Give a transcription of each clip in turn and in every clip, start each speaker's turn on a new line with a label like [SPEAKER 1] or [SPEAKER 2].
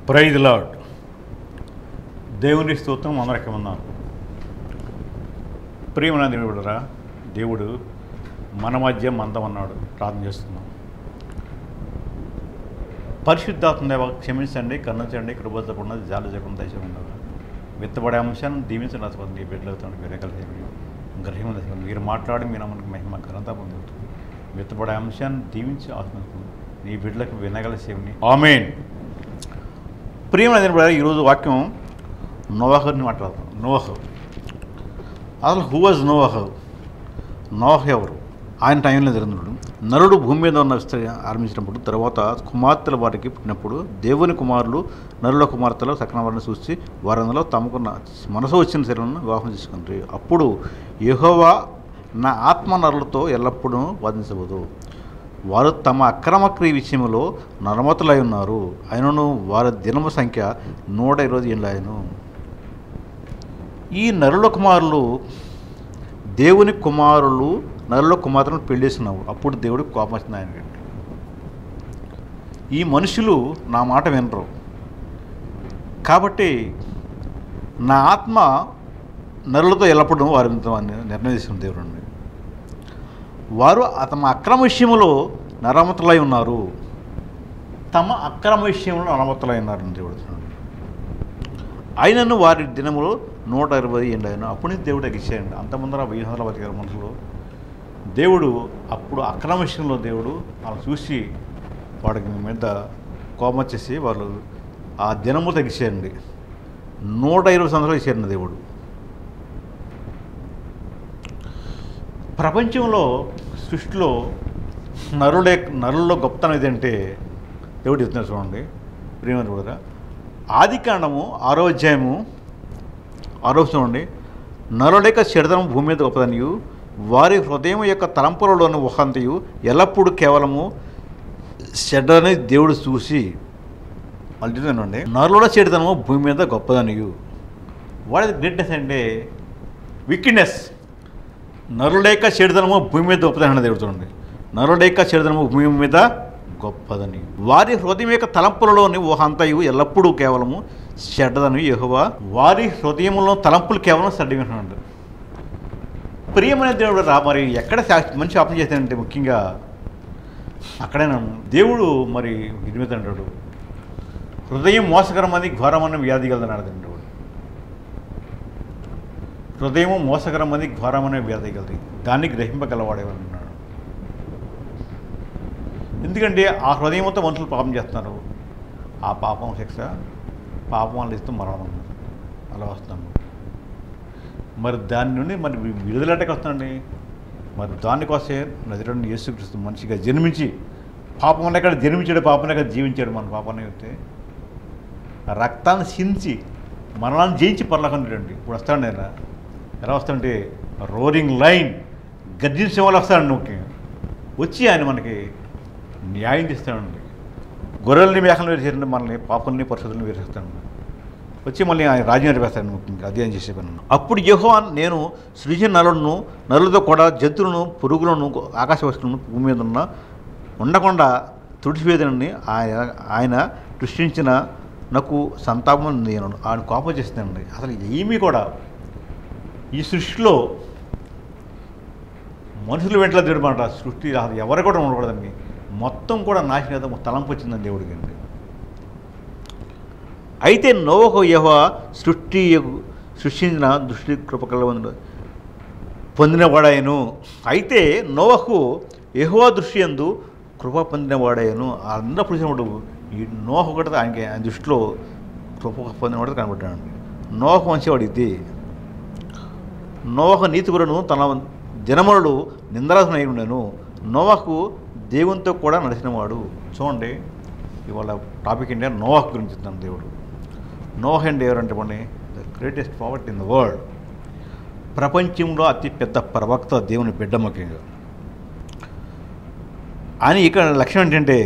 [SPEAKER 1] Praise Lord దేవుని స్తోత్రం అందరికీ ఉన్నాను ప్రియమైన దేవుడురా దేవుడు మన మధ్య మందం అన్నాడు ప్రార్థన చేస్తున్నాం పరిశుద్ధాత్మ దేవ క్షమించండి కన్నుంచండి కృపజకుండా జాలు చెప్పకుండా దశ ఉండదు విత్తబడే అంశాన్ని దీవించిన అసలు నీ బిడ్డలతో వినగలిగే గ్రహం దశ మీరు మాట్లాడి మీరు మనకు మహిమ ఘనత పొందుతుంది విత్తబడే అంశాన్ని దీవించి ఆత్మకు నీ బిడ్డలకు వినగల సేవని ఆమెన్ ప్రియమైన దేవుడు ఈరోజు వాక్యం నోవాహని మాట్లాడతాం నోవహ్ అసలు హూ వాజ్ నోవహ్ నోవహ్ ఎవరు ఆయన టైంలో జరిగినప్పుడు నరుడు భూమి మీద ఉన్న విస్తరి ఆరంభించినప్పుడు తర్వాత కుమార్తెల వారికి పుట్టినప్పుడు దేవుని కుమారులు నరుల కుమార్తెలు సకన వారిని చూసి వారందరూ తమకు న- మనసు వచ్చిన శరీరాలను వివాహం చేసుకుంటారు అప్పుడు యెహోవా నా ఆత్మ నరులతో ఎల్లప్పుడూ వాదించబోదు వారు తమ అక్రమ క్రియ విషయంలో నరమతులై ఉన్నారు అయినను వారి దినము సంఖ్య నూట ఇరవై ఏళ్ళు ఆయను ఈ నరుల కుమారులు దేవుని కుమారులు నరుల కుమార్తెను పెళ్లి చేసినావు అప్పుడు దేవుడికి కోపం వచ్చింది ఆయనకి ఈ మనుషులు నా మాట వినరు కాబట్టి నా ఆత్మ నరులతో ఎల్లప్పుడూ వారి నిర్ణయం చేసిన దేవుడు అండి వారు తమ అక్రమ విషయంలో నరమతులై ఉన్నారు తమ అక్రమ విషయంలో నరమతులై ఉన్నారని దేవుడు అంటున్నాడు. అయినను వారి దినములు నూట ఇరవై ఎండు అయిన అప్పుడు నుంచి దేవుడు ఇచ్చేయండి అంత ముందర వెయ్యి వందల బతికారు మనుషులు దేవుడు అప్పుడు అక్రమ విషయంలో దేవుడు వాళ్ళు చూసి వాడికి మీ మీద కోపం వచ్చేసి వాళ్ళు ఆ దినము తగ్గిసేయండి నూట ఇరవై సంవత్సరాలు ఇచ్చారండి దేవుడు ప్రపంచంలో సృష్టిలో నరుడే నరుల్లో గొప్పతనం ఏదంటే దేవుడు చెప్తున్నారు చూడండి ప్రియమైన కూడా ఆది కాండము ఆరో అధ్యాయము ఆరో చూడండి నరులేక చెడదనం భూమి మీద గొప్పదనియు వారి హృదయం యొక్క తలంపులలోని ఒకంతయు ఎల్లప్పుడూ కేవలము చెడ్డని దేవుడు చూసి అల్టినండి నరుల చెడుతనము భూమి మీద గొప్పదనియు వాడి గ్రేట్నెస్ అంటే విక్కినెస్ నరులేక చెడుదనము భూమి మీద గొప్పదని దేవుడు చూడండి నరులేక చెడుదనము భూమి మీద గొప్పదని వారి హృదయం యొక్క తలంపులలోని ఊహంతయు ఎల్లప్పుడూ కేవలము చెడ్డదని యెహోవా వారి హృదయంలో తలంపులు కేవలం చెడ్డవింటున్నాడు ప్రియమైన దేవుడు రా మరి ఎక్కడ శా- మంచి ఆపన చేశానంటే ముఖ్యంగా అక్కడేనా దేవుడు మరి ఇది మీద అంటాడు హృదయం మోసకరమని ఘోరమైన వ్యాధి కలదన్నాడు దేవుడు హృదయము మోసకరమని ఘోరమైన వ్యాధి కలది దాన్ని గ్రహింపగలవాడేవాడు అన్నాడు ఎందుకంటే ఆ హృదయంతో మనుషులు పాపం చేస్తున్నారు ఆ పాపం శిక్ష పాపం వాళ్ళు ఇస్తూ మరణం అలా వస్తున్నాము మరి దాని నుండి మరి వి- విడుదలటకి వస్తుందండి మరి దానికోసే నదిలోని యేసుక్రీస్తు మనిషిగా జన్మించి పాపం ఎక్కడ జన్మించాడు పాపం ఎక్కడ జీవించాడు మన పాపాన్ని అయితే రక్తాన్ని సించి మరణాన్ని జయించి పర్లకండి ఇప్పుడు వస్తాడు ఆయన ఎలా వస్తాడంటే రోరింగ్ లైన్ గర్జించే వాళ్ళు వస్తాడండి ముఖ్యంగా వచ్చి ఆయన మనకి న్యాయం చేస్తాడండి గొర్రెల్ని మేకలను వేసేటండి మనల్ని పాపల్ని పరిశుద్ధులను వేసేస్తాడు వచ్చి మళ్ళీ ఆయన రాజ్యం నెరవేస్తాను ముఖ్యంగా అధ్యయనం చేసే పని అప్పుడు యెహోవా నేను సృజించిన నరులను నరులతో కూడా జంతువులను పురుగులను ఆకాశ వస్తువులను భూమి మీద ఉన్న ఉండకుండా తుడిచివేదనని ఆయన ఆయన సృష్టించిన నాకు సంతాపం నేను ఆయన కోపం చేస్తానండి అసలు ఏమీ కూడా ఈ సృష్టిలో మనుషులు వెంటనే తిడమంట సృష్టి అసలు ఎవరు కూడా ఉండకూడదండి మొత్తం కూడా నాశనం తలంపు వచ్చిందని దేవుడికి అండి అయితే నోవహు యహో సృష్టి సృష్టించిన దృష్టి కృపకల పొందినవాడాయను అయితే నోవహు యహోవా దృష్టి ఎందు కృప పొందినవాడాయను అందరూ పులిసినప్పుడు ఈ నోహు కూడా ఆయనకి ఆయన దృష్టిలో కృప పొందినవాడు కనబడ్డాడు నోహు మంచివాడు ఇది నోవహు నీతిగురును తన దినములు నిందరాసునై ఉండెను నోవహు దేవునితో కూడా నడిచినవాడు చూడండి ఇవాళ టాపిక్ ఏంటంటే నోవాహ్ గురించి చెప్తాను దేవుడు నోహ్ అండ్ ఎవరంటే పండి the greatest power in the world ప్రపంచంలో అతి పెద్ద ప్రవక్త దేవుని బిడ్డ ముఖ్యంగా అని ఇక్కడ లక్ష్యం ఏంటంటే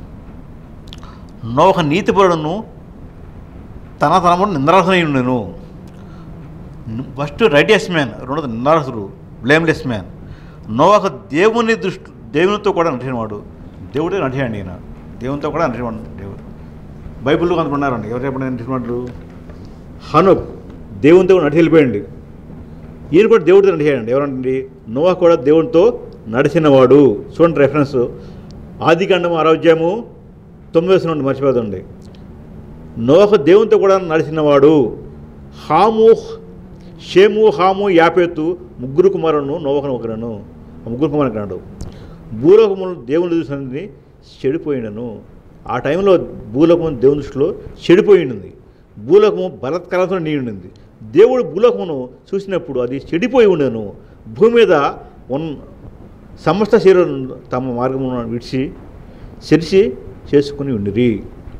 [SPEAKER 1] నోహ నీతిపరుడును తన తనముడు నిందరాసునై ఉండెను ఫస్ట్ రైటియస్ మ్యాన్ రెండోది నిందారసుడు బ్లేమ్లెస్ మ్యాన్ నోవాహ దేవుని దృష్టి దేవునితో కూడా నటినవాడు దేవుడే నటిండి ఈయన దేవునితో కూడా నటినవాడు దేవుడు బైబిల్లో కొంతమంది ఉన్నారండి ఎవరు చెప్పండి హనుక్ దేవునితో నడిచి వెళ్ళిపోయండి ఈయన కూడా దేవుడితో నడిచాడండి ఎవరండి నోవా కూడా దేవునితో నడిచినవాడు చూడండి రెఫరెన్స్ ఆదికాండం ఆరోగ్యము తొమ్మిది నుండి మర్చిపోదండి నోహ దేవునితో కూడా నడిచినవాడు హాము షేము హాము యాపేతు ముగ్గురు కుమారులను నోవకను ఒకరను ఆ ముగ్గురు కుమారుని కన్నాడు భూలోకములు దేవుని చూసినది చెడిపోయిండను ఆ టైంలో భూలోకము దేవుని దృష్టిలో చెడిపోయింది భూలోకము బలత్కారంతో నిండి ఉండింది దేవుడు భూలోకమును చూసినప్పుడు అది చెడిపోయి ఉండను భూమి మీద ఉన్ సమస్త శరీరం తమ మార్గమును విడిచి చెరిచి చేసుకుని ఉండిరి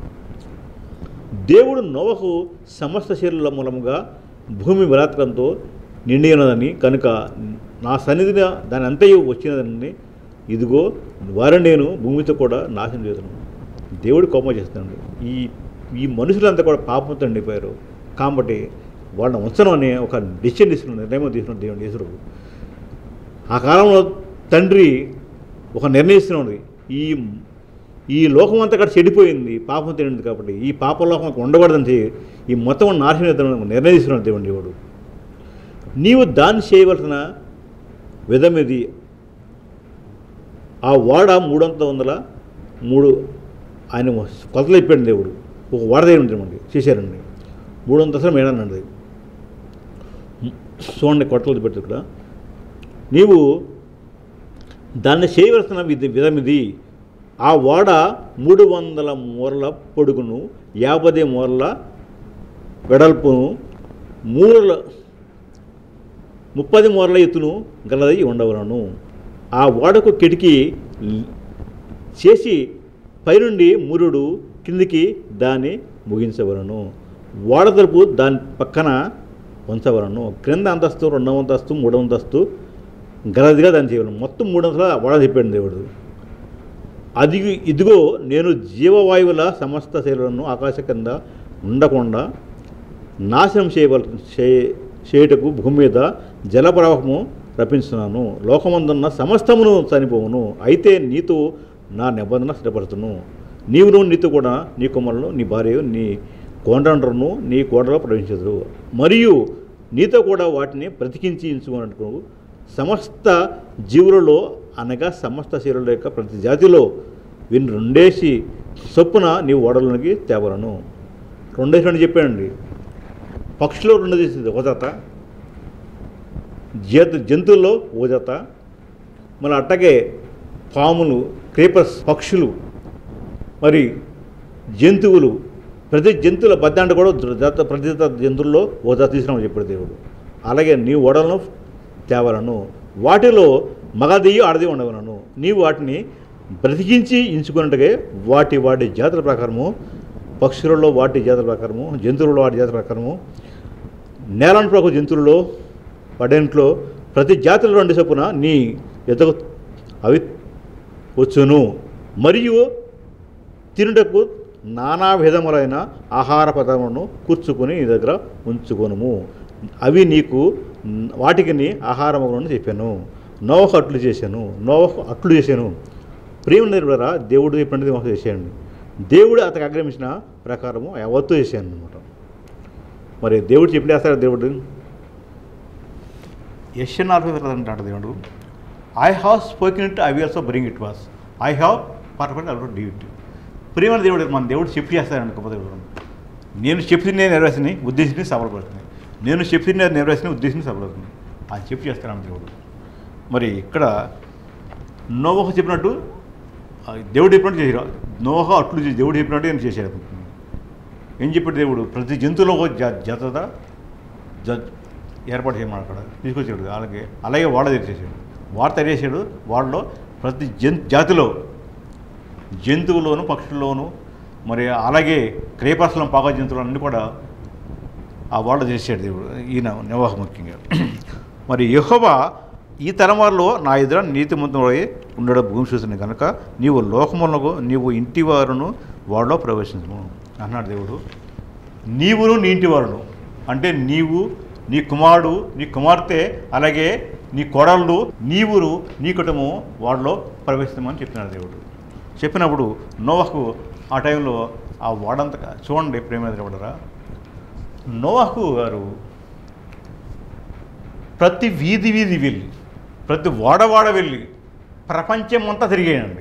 [SPEAKER 1] దేవుడు నోవకు సమస్త శరీరాల మూలముగా భూమి బలాత్కారంతో నిండి ఉన్నదని కనుక నా సన్నిధిన దాని అంతయు వచ్చినదని ఇదిగో వారిని నేను భూమితో కూడా నాశనం చేస్తున్నాను దేవుడు కోపం చేస్తున్నాడు ఈ ఈ మనుషులంతా కూడా పాపంతో నిండిపోయారు కాబట్టి వాళ్ళని ఉంచడం అనే ఒక డిసిషన్ తీసుకున్నాడు నిర్ణయం తీసుకున్నాడు దేవుడు యేసుడు ఆ కాలంలో తండ్రి ఒక నిర్ణయిస్తున్నాడు ఈ ఈ లోకం అంతా కూడా చెడిపోయింది పాపం తినింది కాబట్టి ఈ పాప లోకం అక్కడ ఉండకూడదని చెప్పి ఈ మొత్తం నాశనం చేద్దామని నిర్ణయిస్తున్నాడు దేవుడు దేవుడు నీవు దాన్ని చేయవలసిన విధం ఇది ఆ వాడ మూడొందల వందల మూడు ఆయన కొలతలు ఇప్పాడు దేవుడు ఒక వాడ దగ్గర ఉంటామండి చేశారండి మూడు వందల మేడనండి చూడండి కొట్టలు పెట్టి ఇక్కడ నీవు దాన్ని చేయవలసిన విధి విధం ఇది ఆ ఓడ మూడు వందల మూరల పొడుగును యాభై మూరల వెడల్పును మూరల ముప్పది మూరల ఎత్తును గలదై ఉండవలను ఆ ఓడకు కిటికీ ల్- చేసి పైనుండి మురుడు కిందికి దాన్ని ముగించవలను ఓడ తలుపు దాని పక్కన ఉంచవలను క్రింద అంతస్తు రెండవ అంతస్తు మూడవ అంతస్తు గలదిగా దాన్ని చేయవలను మొత్తం మూడు అంతల ఓడ చెప్పాడు దేవుడు అది ఇదిగో నేను జీవవాయువుల సమస్త శైలులను ఆకాశ కింద ఉండకుండా నాశనం చేయవల చే- చేయుటకు భూమి మీద జల ప్రవాహము రప్పించున్నాను లోకమందున్న సమస్తమును చనిపోవును అయితే నీతో నా నిబంధన స్థిరపడుతును నీవును నీతో కూడా నీ కుమారులను నీ భార్య నీ కోండ్రను నీ కోడలో ప్రవేశించదు మరియు నీతో కూడా వాటిని బ్రతికించి ఎంచుకున్నట్టు సమస్త జీవులలో అనగా సమస్త శరీరుల యొక్క ప్రతి జాతిలో వీని రెండేసి చొప్పున నీ ఓడలోనికి తేవలను రెండేసి రెండు చెప్పానండి పక్షులు రెండు తీసింది ఒక జత జంతు జంతువుల్లో ఓ జత మళ్ళీ అట్టగే పాములు క్రీపర్స్ పక్షులు మరి జంతువులు ప్రతి జంతువుల బద్దంట కూడా జత ప్రతి జత జంతువుల్లో ఓ జత తీసుకురామని చెప్పాడు దేవుడు అలాగే నీ ఓడలను తేవలను వాటిలో మగదియ్యి ఆడది ఉండవలను నీవు వాటిని బ్రతికించి ఎంచుకున్నట్టుగా వాటి వాటి జాతుల ప్రకారము పక్షులలో వాటి జాతుల ప్రకారము జంతువులలో వాటి జాతుల ప్రకారము నేలను ప్రభు జంతువులలో పడేంట్లో ప్రతి జాతిలో రెండు చొప్పున నీ ఎదగ అవి వచ్చును మరియు తినుటకు నానా విధములైన ఆహార పదార్థములను కూర్చుకొని నీ దగ్గర ఉంచుకొనుము అవి నీకు న్- వాటికి నీ ఆహారములను చెప్పాను నోవకు అట్లు చేశాను నోవకు అట్లు చేశాను ప్రేమ నిర్వరా దేవుడు చెప్పినది మాకు చేసేయండి దేవుడు అతనికి ఆగ్రహించిన ప్రకారము యావత్తు చేశాను అనమాట మరి దేవుడు చెప్పి వేస్తాడు దేవుడు యశ్యన్ ఆల్ఫర్ అంటాడు దేవుడు I have spoken it I also bring it was I have perfect also do it ప్రేమ దేవుడు మన దేవుడు చెప్పి చేస్తాడు గొప్ప దేవుడు నేను చెప్పింది నెరవేర్చిన ఉద్దేశించి సఫలపడుతుంది నేను చెప్పింది నెరవేర్చిన ఉద్దేశించి సఫలపడుతుంది అది చెప్పి చేస్తాను దేవుడు మరి ఇక్కడ నోవహ చెప్పినట్టు ఆ దేవుడు చెప్పినట్టు చేసారు నోవహ అట్లు చేసి దేవుడు చెప్పినట్టు నేను చేశాడు ఏం చెప్పాడు దేవుడు ప్రతి జంతువులో ఒక జ- జతత జ ఏర్పాటు చేయమని అక్కడ తీసుకొచ్చాడు అలాగే అలాగే వాడ తెరిచేసాడు వాడ తెరిచేసాడు వాడలో ప్రతి జన్ జాతిలో జంతువులోను పక్షుల్లోను మరి అలాగే క్రేపాసలం పాక జంతువులు అన్నీ కూడా ఆ వాళ్ళ చేసాడు దేవుడు ఈయన నివాహ ముఖ్యంగా మరి యెహోవా ఈ తరం వారిలో నా ఎదుర నీతిమంతుడై ఉండడం భూమి చూసింది కనుక నీవు లోకములకు నీవు ఇంటి వారును వాళ్ళలో ప్రవేశించము అన్నాడు దేవుడు నీవును నీ ఇంటి వారును అంటే నీవు నీ కుమారుడు నీ కుమార్తె అలాగే నీ కోడళ్ళు నీవును నీ కుటుంబం వాళ్ళలో ప్రవేశిస్తామని చెప్పినాడు దేవుడు చెప్పినప్పుడు నోవహకు ఆ టైంలో ఆ వాడంతా చూడండి ప్రేమ పడరా నోవాహు గారు ప్రతి వీధి వీధి వెళ్ళి ప్రతి వాడవాడ వెళ్ళి ప్రపంచం అంతా తిరిగాయండి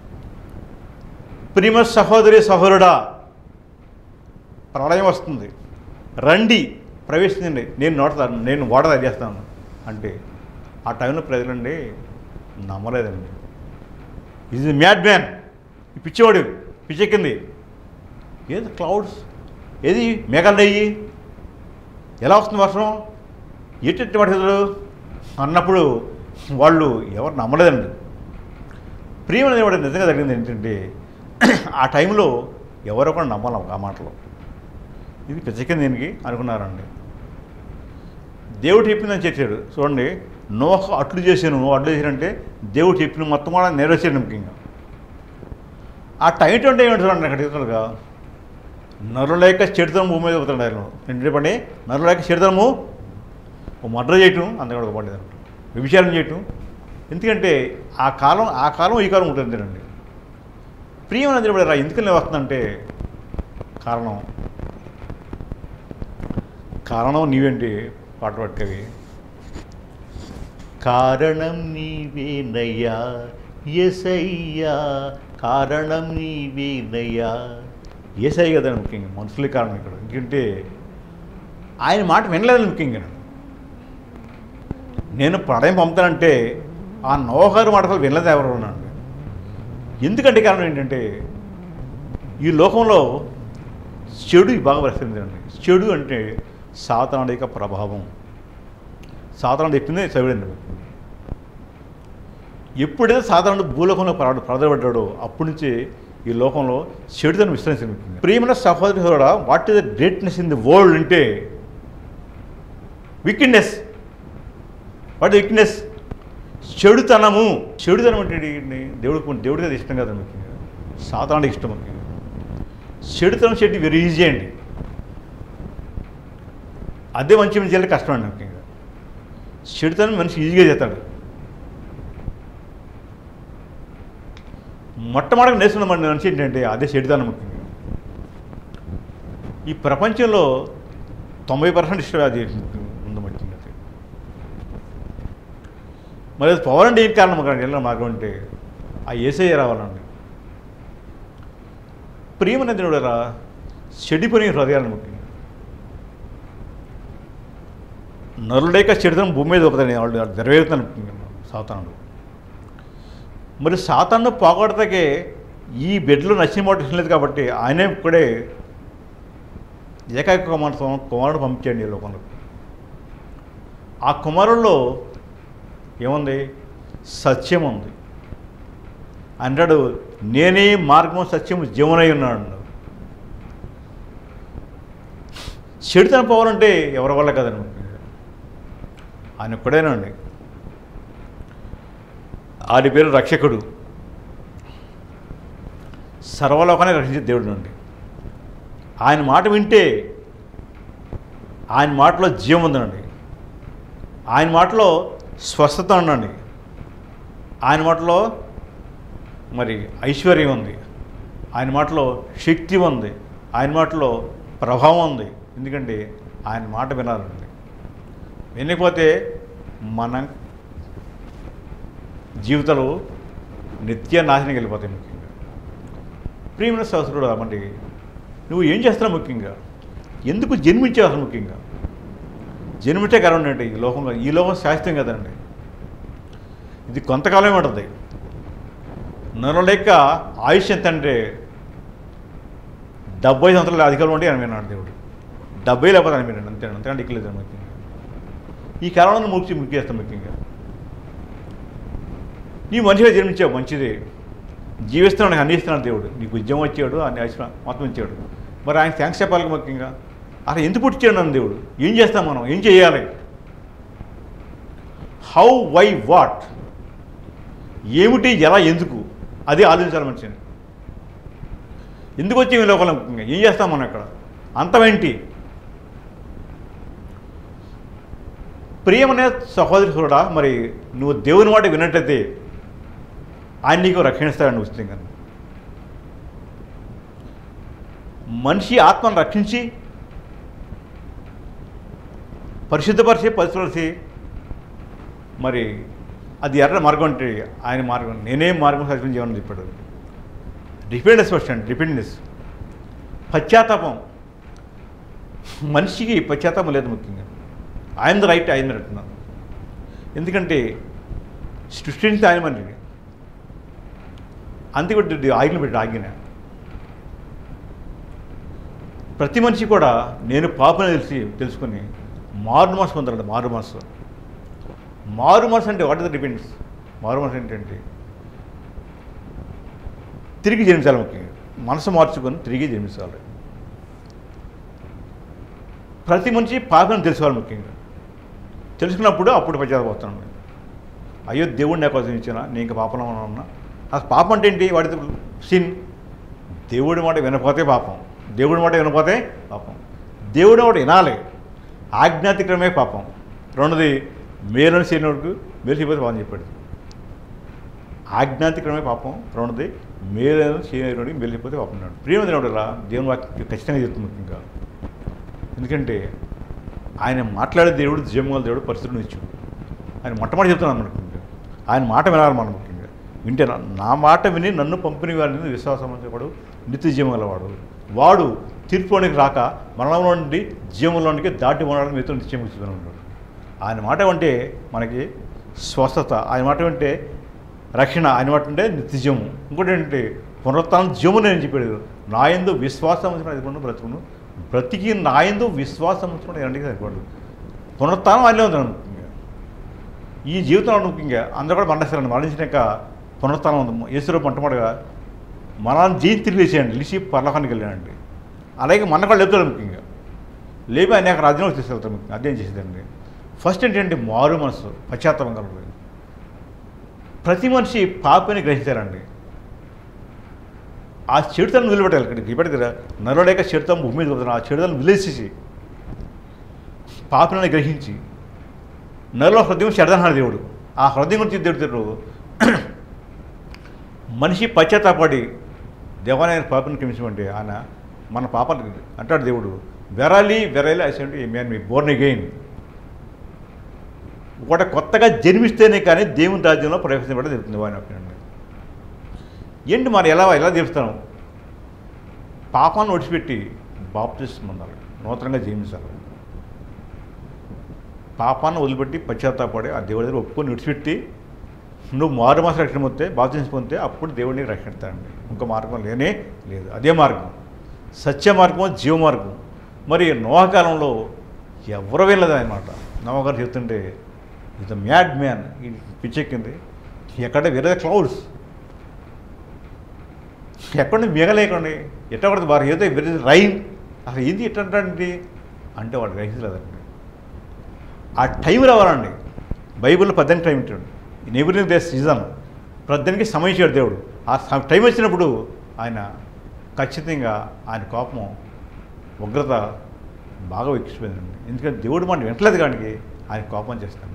[SPEAKER 1] ప్రేమ సహోదరి సహోదరుడా ప్రళయం వస్తుంది రండి ప్రవేశించండి నేను నోడతాను నేను ఓడ చేస్తాను అంటే ఆ టైంలో ప్రజలండి నమ్మలేదండి ఇది మ్యాడ్ మ్యాన్ ఈ పిచ్చివాడు పిచ్చెక్కింది ఏది క్లౌడ్స్ ఏది మేఘాలు అయ్యి ఎలా వస్తుంది వర్షం ఎట్టి పడుతుందో అన్నప్పుడు వాళ్ళు ఎవరు నమ్మలేదండి ప్రియం అనేది కూడా నిజంగా జరిగింది ఏంటంటే ఆ టైంలో ఎవరో కూడా నమ్మాలి ఆ మాటలో ఇది పిచ్చకింది దీనికి అనుకున్నారండి దేవుడు చెప్పిందని చెప్పాడు చూడండి నోహ అట్లు చేశాను నువ్వు అట్లు చేశానంటే దేవుడు చెప్పిన మొత్తం కూడా నెరవేర్చాడు ముఖ్యంగా ఆ టైం అంటే ఏమిటి చూడండి అక్కడ చెప్తున్నాడుగా నరులేక చెడుతనం భూమి మీద ఒకతాడు ఆయన ఏంటి పని నరులేక చెడుతనము ఓ మర్డర్ చేయటం అంత కూడా పడేది అనమాట విభిచారం చేయటం ఎందుకంటే ఆ కాలం ఆ కాలం ఈ కాలం ఉంటుంది అండి ప్రియం అనేది కూడా రా ఎందుకని వస్తుందంటే కారణం కారణం నీవేంటి పాట పట్టుకవి కారణం నీవేనయ్యా ఎసయ్యా కారణం నీవేనయ్యా ఏసై కదా ముఖ్యంగా మనుషులే కారణం ఇక్కడ ఎందుకంటే ఆయన మాట వినలేదు ముఖ్యంగా నేను ప్రళయం పంపుతానంటే ఆ నోహరు మాటలు వినలేదు ఎవరు ఉన్నాను ఎందుకంటే కారణం ఏంటంటే ఈ లోకంలో చెడు బాగా పరిస్థితించండి చెడు అంటే సాతానుడి యొక్క ప్రభావం సాతానుడు చెప్పింది చదివండి ఎప్పుడైతే సాధారణ భూలోకంలో పడ ప్రదపడ్డాడో అప్పటి నుంచి ఈ లోకంలో చెడుతను విస్తరించింది ప్రియమైన సహోదరి కూడా what is the greatness in the world అంటే విక్నెస్ వాట్ విక్నెస్ చెడుతనము చెడుతనం అంటే ఏంటి? దేవుడికి దేవుడికి అది ఇష్టం కదా ముఖ్యంగా సాధారణ ఇష్టం ముఖ్యంగా చెడుతనం చెట్టు వెరీ ఈజీ అండి అదే మంచి మంచి చేయాలి కష్టం అండి ముఖ్యంగా చెడుతనం మనిషి ఈజీగా చేస్తాడు మొట్టమొదటి నేర్చుకున్న మన మనిషి ఏంటంటే అదే చెడుతనం ముఖ్యంగా ఈ ప్రపంచంలో తొంభై పర్సెంట్ ఇష్టం అది ఉంది ముఖ్యంగా అది. మరి అది పవర్ అంటే ఏం కారణం అక్కడ వెళ్ళిన మార్గం అంటే ఆ ఏసఐ రావాలండి ప్రియమైన రా చెడిపోయిన హృదయాలను ముఖ్యంగా నరులేక చెడుదనం భూమి మీద ఒకదని వాళ్ళు నెరవేరుతాను సాతానుడు మరి సాతాను పోగొడతాకే ఈ బెడ్లో నచ్చిన మాట ఇష్టం లేదు కాబట్టి ఆయనే ఇక్కడే ఏకైక కుమారుడు కుమారుడు పంపించండి ఈ లోకంలో ఆ కుమారుల్లో ఏముంది సత్యం ఉంది అంటాడు నేనే మార్గం సత్యము జీవనై ఉన్నాడు చెడుతనం పోవాలంటే ఎవరి వల్ల కదండి ఆయన ఒక్కడేనండి ఆడి పేరు రక్షకుడు సర్వలోకాన్ని రక్షించే దేవుడు నుండి ఆయన మాట వింటే ఆయన మాటలో జీవం ఉందండి ఆయన మాటలో స్వస్థత ఉందండి ఆయన మాటలో మరి ఐశ్వర్యం ఉంది ఆయన మాటలో శక్తి ఉంది ఆయన మాటలో ప్రభావం ఉంది ఎందుకంటే ఆయన మాట వినాలండి వినకపోతే మన జీవితాలు నిత్య నాశనం వెళ్ళిపోతాయి ముఖ్యంగా ప్రియమైన సహస్రుడు అమ్మండి నువ్వు ఏం చేస్తున్నావు ముఖ్యంగా ఎందుకు జన్మించావు అసలు ముఖ్యంగా జన్మించే కారణం ఏంటి ఈ లోకంలో ఈ లోకం శాస్త్రం కదండి ఇది కొంతకాలమే ఉంటుంది నెల లెక్క ఆయుష్ ఎంత అంటే డెబ్బై సంవత్సరాల అధికారం ఉంటే అనిపోయినాడు దేవుడు డెబ్బై లేకపోతే అనిపోయినాడు అంతే అంతకంటే ఇక్కలేదు ముఖ్యంగా ఈ కాలంలో ముఖ్య ముఖ్య చేస్తాం ముఖ్యంగా నీ మనిషిగా జన్మించావు మంచిదే జీవిస్తున్నాడు అందిస్తున్నాడు దేవుడు నీకు ఉద్యమం వచ్చాడు అన్ని ఆశ- మొత్తం ఇచ్చాడు మరి ఆయన థ్యాంక్స్ చెప్పాలి ముఖ్యంగా అసలు ఎందుకు పుట్టించాడు నన్ను దేవుడు ఏం చేస్తాం మనం ఏం చేయాలి హౌ వై వాట్ ఏమిటి ఎలా ఎందుకు అది ఆలోచించాలి మనిషిని ఎందుకు వచ్చి ఈ లోకంలో ముఖ్యంగా ఏం చేస్తాం మనం ఇక్కడ అంతమేంటి ప్రియమనే సహోదరుడా మరి నువ్వు దేవుని మాట విన్నట్లయితే ఆయన నీకు రక్షణిస్తాడని ఉచితంగా మనిషి ఆత్మను రక్షించి పరిశుద్ధపరిచి పరిశుభ్రసి మరి అది ఎర్ర మార్గం అంటే ఆయన మార్గం నేనే మార్గం సత్యం జీవనం చెప్పాడు డిపెండెన్స్ ఫస్ట్ అండి డిపెండెన్స్ పశ్చాత్తాపం మనిషికి పశ్చాత్తాపం లేదు ముఖ్యంగా ఆయన ద రైట్ ఆయన అంటున్నాను ఎందుకంటే సృష్టించి ఆయన మనిషిని అందుకే ఆజ్ఞ పెట్టి ఆజ్ఞ ప్రతి మనిషి కూడా నేను పాపని తెలిసి తెలుసుకొని మారు మనసు పొందాలండి మారు మనసు మారు మనసు అంటే వాట్ ఇస్ ద డిపెండ్స్ మారు మనసు ఏంటంటే తిరిగి జన్మించాలి ముఖ్యంగా మనసు మార్చుకొని తిరిగి జన్మించాలి ప్రతి మనిషి పాపని తెలుసుకోవాలి ముఖ్యంగా తెలుసుకున్నప్పుడు అప్పుడు పశ్చాత్తపోతాను అయ్యో దేవుడు నా కోసం ఇచ్చిన నేను ఇంకా పాపంలో ఉన్నా అసలు పాపం అంటే ఏంటి వాడి సిన్ దేవుడి మాట వినపోతే పాపం దేవుడి మాట వినపోతే పాపం దేవుడి మాట వినాలి ఆజ్ఞాతిక్రమే పాపం రెండోది మేలుని చేయనోడికి మేలు చేయకపోతే పాపం చెప్పాడు ఆజ్ఞాతిక్రమే పాపం రెండోది మేలు చేయనోడికి మేలు చేయకపోతే పాపం అన్నాడు ప్రియమైన దేవుని వాక్యం ఖచ్చితంగా చెప్తుంది ముఖ్యంగా ఎందుకంటే ఆయన మాట్లాడే దేవుడు జీవగల దేవుడు పరిస్థితులను ఇచ్చాడు ఆయన మొట్టమొదటి చెప్తున్నాను మనకు ఆయన మాట వినాలి మనం ముఖ్యంగా వింటే నా- నా మాట విని నన్ను పంపిన వారిని విశ్వాసం వాడు నిత్య జీవం గలవాడు వాడు తీర్పులోనికి రాక మరణంలో నుండి జీవంలోనికి దాటి ఉండడానికి మీతో నిత్యం ఉన్నాడు ఆయన మాట అంటే మనకి స్వస్థత ఆయన మాట అంటే రక్షణ ఆయన మాట అంటే నిత్య జీవము ఇంకోటి ఏంటంటే పునరుత్నం జీవము నేను చెప్పాడు నా ఎందు విశ్వాసం ఉంచుకుని అది బ్రతుకును బ్రతికి నా ఎందు విశ్వాసం ఉంచుకుని ఎలాంటికి సరిపడు పునరుత్నం ఆయనలో ఉంది ముఖ్యంగా ఈ జీవితంలో ముఖ్యంగా అందరూ కూడా మరణిస్తారండి మరణించినాక పునరుత్నం ఉంది యేసులో మొట్టమొదటిగా మనల్ని జీవి తిరిగి లేచేయండి లేచి పర్లోకానికి వెళ్ళానండి అలాగే మన కూడా లేపుతాడు ముఖ్యంగా లేపి ఆయన యొక్క రాజ్యంలో తీసుకెళ్తారు ముఖ్యంగా అదేం చేసేదండి ఫస్ట్ ఏంటంటే మారు మనసు పశ్చాత్తాపం కలదు ప్రతి మనిషి పాపని గ్రహించారండి ఆ చెడుతలను నిలబెట్టాలి ఇక్కడ ఇప్పటి దగ్గర నరలేక చెడుతం భూమి మీద పడుతున్న ఆ చెడుతలను విలేసేసి పాపని గ్రహించి నరలో హృదయం చెడదన్నాడు దేవుడు ఆ హృదయం గురించి దేవుడు దేవుడు మనిషి పశ్చాత్తాపడి దేవాలయ పాపను క్షమించమంటే ఆయన మన పాపాలు అంటాడు దేవుడు వెరాలి వెరాలి అసలు మ్యాన్ మీ బోర్న్ అగైన్ ఒకట కొత్తగా జన్మిస్తేనే కానీ దేవుని రాజ్యంలో ప్రవేశించబడి జరుగుతుంది వాని ఒపీనియన్ ఏంటి మరి ఎలా ఎలా చెప్తాను పాపాన్ని ఒడిచిపెట్టి బాప్తిస్తం ఉండాలి నూతనంగా జీవించాలి పాపాన్ని వదిలిపెట్టి పశ్చాత్తాపడి ఆ దేవుడి దగ్గర ఒప్పుకొని విడిచిపెట్టి నువ్వు మారు మాస రక్షణ పొందితే బాప్తిస్తం పొందితే అప్పుడు దేవుడిని రక్షిస్తాడండి ఇంకో మార్గం లేనే లేదు అదే మార్గం సత్య మార్గం జీవ మార్గం మరి నోహకాలంలో ఎవరు వెళ్ళదు అనమాట నవగారు చెప్తుంటే ఇది మ్యాడ్ మ్యాన్ ఈ పిచ్చెక్కింది ఎక్కడ వేరే క్లౌడ్స్ ఎక్కడ మిగలేకండి ఎట్లా పడుతుంది వారు ఏదో వేరే రైన్ అసలు ఏంది ఎట్టంటే అంటే వాడు గ్రహించలేదండి ఆ టైం రావాలండి బైబిల్లో పద్దెనిమిది టైం ఇచ్చాడు నెబులింగ్ దే సీజన్ పద్దెనిమిదికి సమయం ఇచ్చాడు దేవుడు ఆ స- టైం వచ్చినప్పుడు ఆయన ఖచ్చితంగా ఆయన కోపం ఉగ్రత బాగా ఎక్కిపోయిందండి ఎందుకంటే దేవుడు మాట వింటలేదు కానీ ఆయన కోపం చేస్తాడు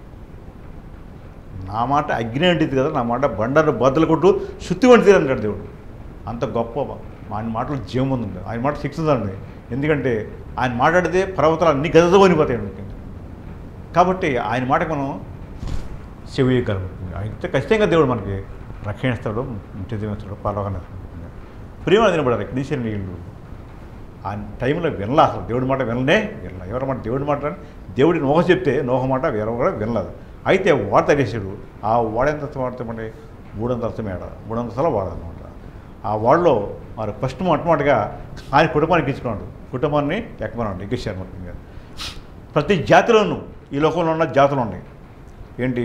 [SPEAKER 1] నా మాట అగ్ని అంటిది కదా నా మాట బండను బద్దలు కొట్టు శుద్ధి వంటిది అంటాడు దేవుడు అంత గొప్ప ఆయన మాటలో జీవం ఉంది ఆయన మాట శిక్ష ఉందండి ఎందుకంటే ఆయన మాట్లాడితే పర్వతాలు అన్ని గదతో వనిపోతాయి ముఖ్యంగా కాబట్టి ఆయన మాటకు మనం చెవియగలం అయితే ఖచ్చితంగా దేవుడు మనకి రక్షణ ఇస్తాడు నిత్యం ఇస్తాడు పర్వకాన్ని ప్రేమ తినబడారు ఎక్కడీసిన నీళ్ళు ఆ టైంలో వినలా అసలు దేవుడి మాట వినలే వినలా ఎవరి మాట దేవుడి మాట అని దేవుడి నోహ చెప్తే నోహ మాట వేరే కూడా వినలేదు అయితే వాడ తగేసాడు ఆ వాడెంత వాడతామంటే మూడొందల మేడ మూడొందల వాడనమాట ఆ వాడలో మరి ఫస్ట్ మొట్టమొదటిగా ఆయన కుటుంబానికి ఇచ్చుకున్నాడు కుటుంబాన్ని ఎక్కమన్నాడు ఎక్కించారు ముఖ్యంగా ప్రతి జాతిలోనూ ఈ లోకంలో ఉన్న జాతులు ఉన్నాయి ఏంటి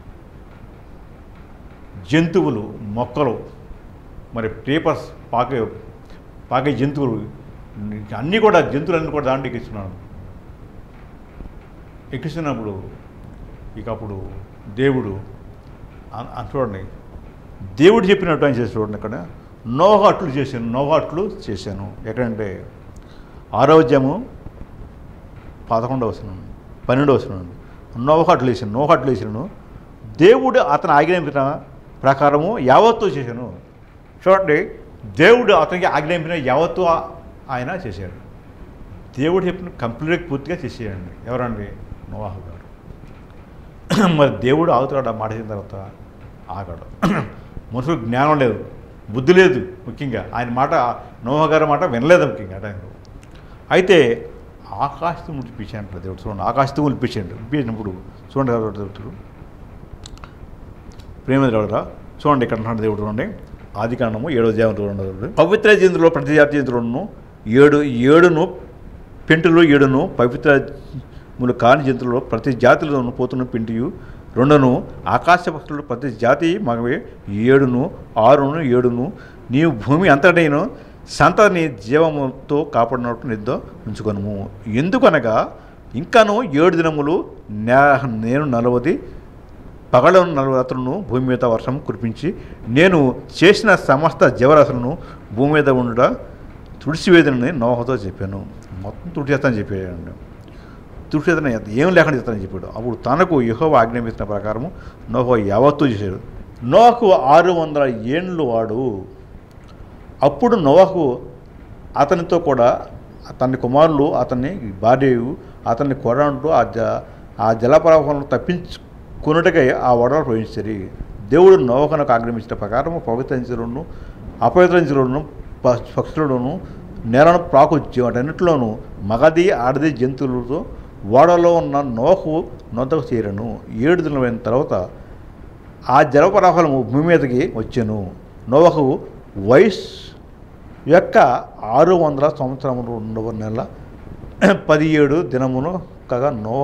[SPEAKER 1] జంతువులు మొక్కలు మరి పేపర్స్ పాకే పాకే జంతువులు అన్నీ కూడా జంతువులన్నీ కూడా దాంట్లో ఎక్కిస్తున్నాడు ఎక్కిస్తున్నప్పుడు ఇక అప్పుడు దేవుడు అ- అ- చూడండి దేవుడు చెప్పినట్టు ఆయన చేసి చూడండి ఇక్కడ నోహ అట్లు చేశాను నోహ అట్లు చేశాను ఎక్కడంటే ఆరోగ్యము పదకొండవ వచనం పన్నెండవ వచనం నోహ అట్లు వేసాను నోహ అట్లు వేసాను దేవుడు అతను ఆజ్ఞాపించిన ప్రకారము యావత్తు చేశాను చూడండి దేవుడు అతనికి ఆజ్ఞాపించిన యావత్తు ఆ- ఆయన చేశాడు దేవుడు చెప్పిన కంప్లీట్గా పూర్తిగా చేసేయండి ఎవరండి నోవాహు గారు మరి దేవుడు ఆగుతాడు ఆ మాట చేసిన తర్వాత ఆగాడు మనుషులకు జ్ఞానం లేదు బుద్ధి లేదు ముఖ్యంగా ఆయన మాట నోవా గారి మాట వినలేదు ముఖ్యంగా ఆ టైంలో అయితే ఆకాశం ఉలిపించాడు దేవుడు చూడండి ఆకాశం ఉలిపించాడు ఉలిపించినప్పుడు చూడండి ఎవరు దేవుడు ప్రేమ దేవుడురా చూడండి ఇక్కడ అంటున్నాడు దేవుడు చూడండి ఆది కాండము ఏడో దేవం చూడండి దేవుడు. పవిత్ర జంతువులో ప్రతి జాతి జంతువులను ఏడు ఏడును పెంటులు ఏడును పవిత్రములు కాని జంతువులలో ప్రతి జాతిలోను పోతున్న పెంటియు రెండును ఆకాశ పక్షులు ప్రతి జాతి మగవే ఏడును ఆరును ఏడును నీవు భూమి అంతటైన సంతని జీవముతో కాపాడినట్టు నిద్ద ఉంచుకొనుము ఎందుకనగా ఇంకాను ఏడు దినములు నే- నేను నలవది పగలను నలుగు రాత్రులను భూమి మీద వర్షం కురిపించి నేను చేసిన సమస్త జీవరాశులను భూమి మీద ఉండుట తుడిసివేదనని నోహతో చెప్పాను మొత్తం తుడిచేస్తానని చెప్పాడు తుడిచేతన ఏం లేకుండా చేస్తానని చెప్పాడు అప్పుడు తనకు యహోవ ఆజ్ఞాపించిన ప్రకారము నోహో యావత్తు చేశాడు నోహకు ఆరు వందల ఏండ్లు వాడు అప్పుడు నోవహు అతనితో కూడా అతని కుమారులు అతని భార్యయు అతన్ని కొడంటూ ఆ జ ఆ జలప్రవాహంలో తప్పించుకున్నట్టుగా ఆ వడలు ప్రవేశించారు దేవుడు నోవకనకు ఆగ్రహించిన ప్రకారం పవిత్రించలను అపవిత్రించలను పక్షులను నేలను ప్రాకు వాటన్నిటిలోనూ మగది ఆడది జంతువులతో ఓడలో ఉన్న నోహు నొద్దకు చేరను ఏడు దినమైన తర్వాత ఆ జలప్రవాహము భూమి మీదకి వచ్చాను నోవహు వయస్ యొక్క ఆరు వందల సంవత్సరములు రెండవ నెల పదిహేడు దినమును కాగా నో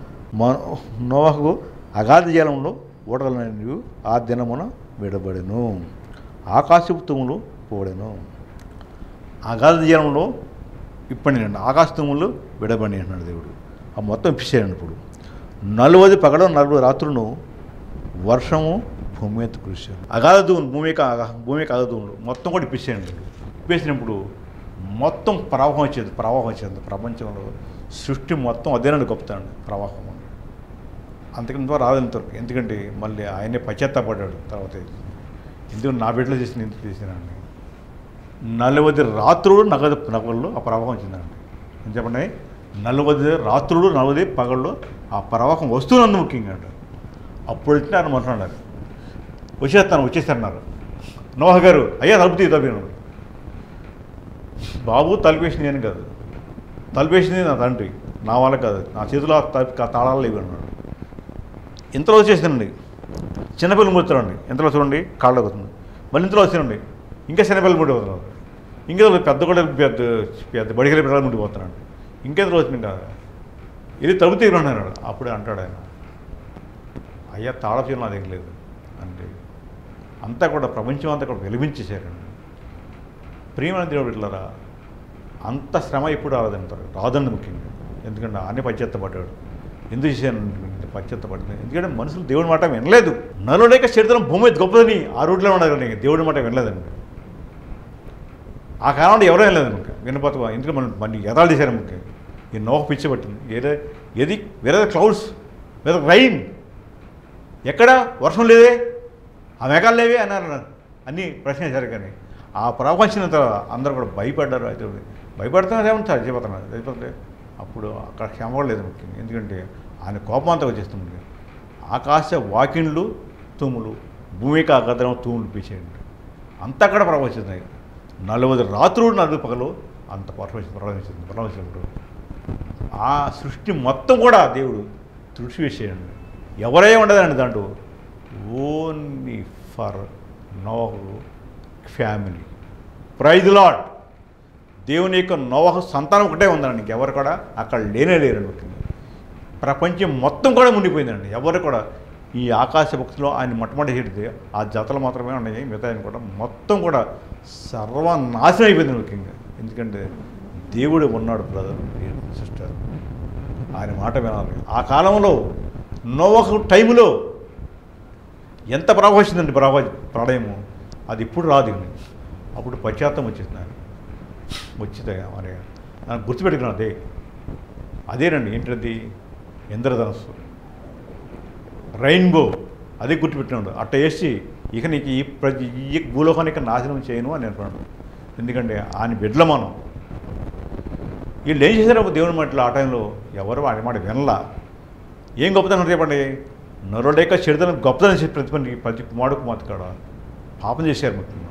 [SPEAKER 1] నోవహు అగాధ జలంలో ఓడలనేవి ఆ దినమున విడబడెను ఆకాశపు తుములు పోడెను అగాధ జలంలో ఇప్పండి ఆకాశ తుములు విడబడి అన్నాడు దేవుడు ఆ మొత్తం ఇప్పించాడు ఇప్పుడు నలువది పగడం నలుగురు రాత్రులను వర్షము భూమి మీద కురిశారు అగాధ దూములు భూమి భూమి అగాధ దూములు మొత్తం కూడా ఇప్పించాడు ఇప్పేసినప్పుడు మొత్తం ప్రవాహం వచ్చేది ప్రవాహం వచ్చేది ప్రపంచంలో సృష్టి మొత్తం అదేనండి గొప్పతాండి ప్రవాహం అంతకంత రాదంతవరకు ఎందుకంటే మళ్ళీ ఆయనే పశ్చాత్తాపడ్డాడు తర్వాత ఎందుకు నా బిడ్డలో చేసిన ఎందుకు చేసినాన్ని నలవది రాత్రులు నగదు నగల్లో ఆ ప్రవాహం వచ్చిందండి ఏం చెప్పండి నలవది రాత్రులు నలవది పగళ్ళు ఆ ప్రవాహం వస్తున్నందు ముఖ్యంగా అంట అప్పుడు వచ్చిన ఆయన మాట్లాడారు వచ్చేస్తాను వచ్చేస్తారన్నారు నోహ గారు అయ్యా తలుపు తీ తప్పినాడు బాబు తలుపేసింది నేను కాదు తలుపేసింది నా తండ్రి నా వల్ల కాదు నా చేతిలో ఆ తలుపు ఆ తాళాలు లేవు అన్నాడు ఇంతలో వచ్చేసిందండి చిన్నపిల్లలు ముడుతారండి ఇంతలో చూడండి కాళ్ళు అవుతుంది మళ్ళీ ఇంతలో వచ్చినండి ఇంకా చిన్నపిల్లలు ముడిపోతున్నారు ఇంకా పెద్ద కూడా పెద్ద పెద్ద బడికెళ్ళి పిల్లలు ముడిపోతున్నాడు ఇంకెంతలో వచ్చింది కాదు ఇది తలుపు తీరన్నాడు అప్పుడే అంటాడు ఆయన అయ్యా తాళచీర నా దగ్గర లేదు అంటే అంతా కూడా ప్రపంచం అంతా కూడా వెలిగించేశారండి ప్రియమైన దేవుడు ఇట్లారా అంత శ్రమ ఎప్పుడు రాదంటారు రాదండి ముఖ్యంగా ఎందుకంటే ఆయన పశ్చాత్తపడ్డాడు ఎందుకు చేశాను పశ్చాత్తపడింది ఎందుకంటే మనుషులు దేవుడి మాట వినలేదు నలు లేక చరిత్రం భూమి మీద గొప్పదని ఆ రూట్లో ఉన్నారు కానీ దేవుడి మాట వినలేదండి ఆ కాలంలో ఎవరూ వినలేదు ఇంకా వినపోత ఎందుకంటే మనం మన ఎదాలు చేశారు ముఖ్య ఈ నోక పిచ్చి పట్టింది ఏదే ఏది వేరే క్లౌడ్స్ వేరే రైన్ ఎక్కడ వర్షం లేదే ఆ మేఘాలు లేవే అన్నారు అన్నీ ప్రశ్న చేశారు కానీ ఆ ప్రవచించిన తర్వాత అందరూ కూడా భయపడ్డారు అయితే భయపడుతున్నారు ఏమన్నా చచ్చిపోతున్నారు చచ్చిపోతే అప్పుడు అక్కడ క్షమ లేదు ముఖ్యంగా ఎందుకంటే ఆయన కోపం అంతా వచ్చేస్తుంది ఆకాశ వాకిండ్లు తూములు భూమికి ఆగదనం తూములు పీసేయండి అంతా కూడా ప్రవచిస్తున్నాయి నలభై రాత్రులు నలుగు పగలు అంత ప్రవచించి ప్రవచించింది ప్రవచించినప్పుడు ఆ సృష్టి మొత్తం కూడా దేవుడు తుడిచివేసేయండి ఎవరే ఉండదండి దాంట్లో only for Noah family praise Lord దేవుని యొక్క నోవహ సంతానం ఒకటే ఉందండి ఇంకెవరు కూడా అక్కడ లేనే లేరండి ముఖ్యంగా ప్రపంచం మొత్తం కూడా మునిగిపోయిందండి ఎవరు కూడా ఈ ఆకాశ భక్తిలో ఆయన మొట్టమొదటి హిడితే ఆ జతలు మాత్రమే ఉన్నాయి మిగతా ఆయన కూడా మొత్తం కూడా సర్వనాశనం అయిపోయింది ముఖ్యంగా ఎందుకంటే దేవుడు ఉన్నాడు బ్రదర్ సిస్టర్ ఆయన మాట వినాలి ఆ కాలంలో నోవహు టైంలో ఎంత ప్రభావం వచ్చిందండి ప్రభా ప్రళయము అది ఇప్పుడు రాదు ఇక. అప్పుడు పశ్చాత్తం వచ్చేసింది ఆయన వచ్చింది మరి నాకు గుర్తుపెట్టుకున్నాను అదే అదేనండి ఏంటది ఇంద్రధనస్సు రెయిన్బో అదే గుర్తుపెట్టినాడు అట్ట వేసి ఇక నీకు ఈ ప్రతి ఈ భూలోకానికి నాశనం చేయను అని అంటున్నాడు ఎందుకంటే ఆయన బిడ్డల మనం వీళ్ళు ఏం చేశారు దేవుని మాటలు ఆ టైంలో ఎవరు వాడి మాట వినలా ఏం గొప్పతనం చెప్పండి నరుడేక చెడుదనం గొప్పతనం చెప్పి ప్రతి పనికి ప్రతి కుమారుడు కుమార్తె కాడ పాపం చేశారు ముఖ్యంగా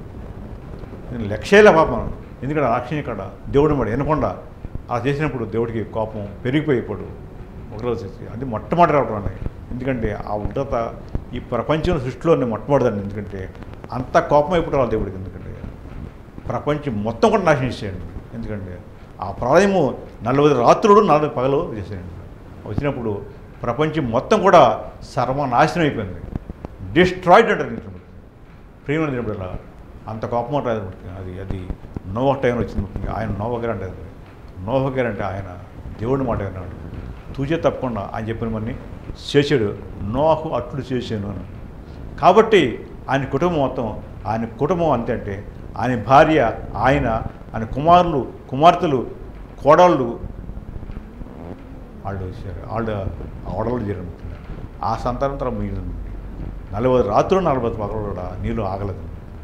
[SPEAKER 1] నేను లక్ష్యాల పాపం ఎందుకంటే రాక్షణి కాడ దేవుడు మాట వినకుండా అలా చేసినప్పుడు దేవుడికి కోపం పెరిగిపోయేప్పుడు ఒకరోజు చేసి అది మొట్టమొదటి రావడం అన్నది ఎందుకంటే ఆ ఉగ్రత ఈ ప్రపంచం సృష్టిలోనే మొట్టమొదటిదండి ఎందుకంటే అంత కోపం అయిపోవడం వాళ్ళ దేవుడికి ఎందుకంటే ప్రపంచం మొత్తం కూడా నాశనం చేసేయండి ఎందుకంటే ఆ ప్రళయము నలభై రాత్రులు నలభై పగలు చేసేయండి వచ్చినప్పుడు ప్రపంచం మొత్తం కూడా సర్వనాశనం అయిపోయింది డిస్ట్రాయిడ్ అంటారు ప్రియమైన దేవుడు అంత కోపం ఉంటుంది ముఖ్యంగా అది అది నోవ టైం వచ్చింది ముఖ్యంగా ఆయన నోవ గారు అంటే అది. నోవ గారు అంటే ఆయన దేవుడి మాట విన్నాడు తూచే తప్పకుండా ఆయన చెప్పిన మన్ని చేసాడు నోహు అట్లు చేసాను అని కాబట్టి ఆయన కుటుంబం మొత్తం ఆయన కుటుంబం అంతే అంటే ఆయన భార్య ఆయన ఆయన కుమారులు కుమార్తెలు కోడళ్ళు వాళ్ళు వచ్చారు వాళ్ళు ఓడలు చేరారు ముఖ్యంగా ఆ సంతానం తర్వాత మిగిలింది నలభై రాత్రులు నలభై పగలు కూడా నీళ్ళు ఆగలేదు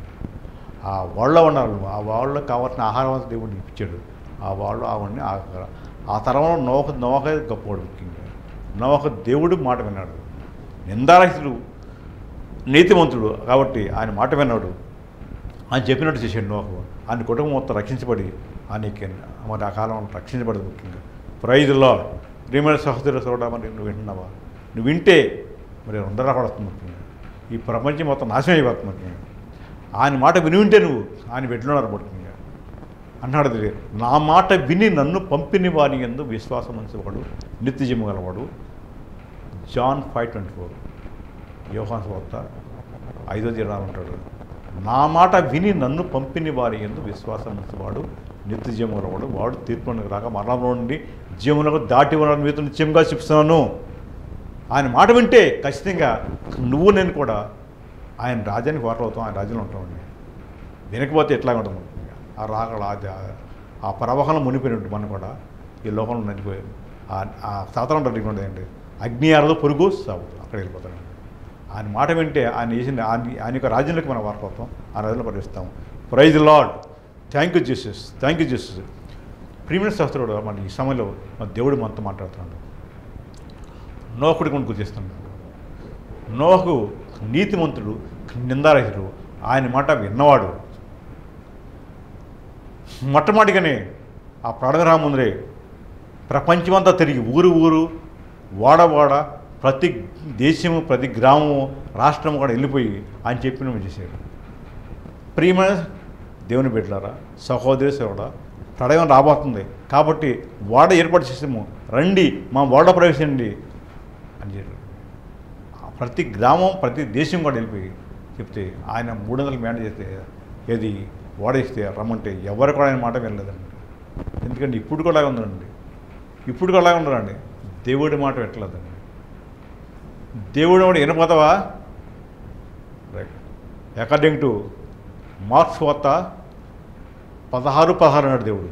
[SPEAKER 1] ఆ వాళ్ళ ఉన్నారు ఆ వాళ్ళకి కావాల్సిన ఆహారం అంతా దేవుడిని ఇప్పించాడు ఆ వాళ్ళు ఆవిడని ఆగ ఆ తర్వాత నోక నోక గొప్పవాడు ముఖ్యంగా నోక దేవుడు మాట విన్నాడు నిందారహితుడు నీతిమంతుడు కాబట్టి ఆయన మాట విన్నాడు ఆయన చెప్పినట్టు చేశాడు నోకు ఆయన కుటుంబం మొత్తం రక్షించబడి ఆయనకి మరి ఆ కాలం రక్షించబడదు ముఖ్యంగా ప్రైజ్లో ప్రియమైన సహోదరు సోడా మరి నువ్వు వింటున్నావా నువ్వు వింటే మరి ఉండరాకూడదు ముఖ్యంగా ఈ ప్రపంచం మొత్తం నాశనం అయిపోతుంది ముఖ్యంగా ఆయన మాట విని ఉంటే నువ్వు ఆయన పెట్టినారు ముఖ్యంగా అన్నాడు అది, నా మాట విని నన్ను పంపిన వారి ఎందు విశ్వాసం ఉంచేవాడు నిత్యజీవం గలవాడు జాన్ ఫైవ్ ట్వంటీ ఫోర్ యోహాన్ వార్త ఐదో దినాలు ఉంటాడు నా మాట విని నన్ను పంపిన వారి ఎందు విశ్వాసం ఉంచేవాడు నిత్య జీవం వాడు వాడు తీర్పునకు రాక మరణంలో నుండి జీవనకు దాటి ఉన్న మీతో నిత్యంగా చెప్తున్నాను ఆయన మాట వింటే ఖచ్చితంగా నువ్వు నేను కూడా ఆయన రాజ్యానికి వారలు అవుతాం ఆయన రాజ్యంలో ఉంటామండి వినకపోతే ఎట్లా ఉంటుంది ఆ రాగల అది ఆ- ఆ ప్రవాహంలో మునిపోయినట్టు మనం కూడా ఈ లోకంలో నడిపోయాం ఆ సాధారణ రెడీ ఉండదండి అగ్ని ఆరదు పొరుగు సాగు అక్కడ వెళ్ళిపోతాడు ఆయన మాట వింటే ఆయన చేసిన ఆయన ఆయన యొక్క రాజ్యంలోకి మనం వారలు అవుతాం ఆ రాజ్యంలో పరిస్తాం praise Lord thank you Jesus thank you Jesus ప్రీమియర్ శాస్త్రుడు మన ఈ సమయంలో మన దేవుడు మనతో మాట్లాడుతున్నాడు నోకుడి కొన్ని గుర్తిస్తున్నాడు నోహకు నీతిమంతుడు నిందారహితుడు ఆయన మాట విన్నవాడు మొట్టమొదటిగానే ఆ ప్రాణగ్రహం ముందరే ప్రపంచమంతా తిరిగి ఊరు ఊరు వాడ వాడ ప్రతి దేశము ప్రతి గ్రామము రాష్ట్రము కూడా వెళ్ళిపోయి ఆయన చెప్పిన చేశాడు ప్రియమైన దేవుని బిడ్డలారా సహోదరి సేవడ ప్రళయం రాబోతుంది కాబట్టి వాడ ఏర్పాటు చేసాము రండి మా వాడ ప్రవేశండి అని చెప్పారు ఆ ప్రతి గ్రామం ప్రతి దేశం కూడా వెళ్ళిపోయి చెప్తే ఆయన మూడు వందల మేడ చేస్తే ఏది వాడేస్తే రమ్మంటే ఎవరు కూడా ఆయన మాట వినలేదండి ఎందుకంటే ఇప్పుడు కూడా అలాగే ఉందండి ఇప్పుడు కూడా అలాగే ఉండరండి దేవుడి మాట పెట్టలేదండి దేవుడి మాట వినపోతావా రైట్ అకార్డింగ్ టు మార్క్స్ వార్త పదహారు పదహారు అన్నాడు దేవుడు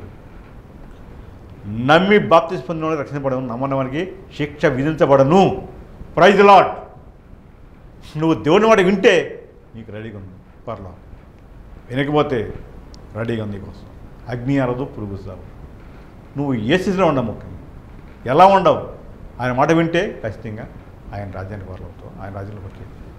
[SPEAKER 1] నమ్మి బాప్తిస్ పొందిన రక్షించబడను నమ్మని వానికి శిక్ష విధించబడను ప్రైజ్ లాట్ నువ్వు దేవుని మాట వింటే నీకు రెడీగా ఉంది పర్లా వినకపోతే రెడీగా ఉంది నీకోసం అగ్ని అరదు పురుగు సాగు నువ్వు ఏ స్థితిలో ఉండవు ముఖ్యం ఎలా ఉండవు ఆయన మాట వింటే ఖచ్చితంగా ఆయన రాజ్యానికి పర్లవుతావు ఆయన రాజ్యంలోకి వచ్చి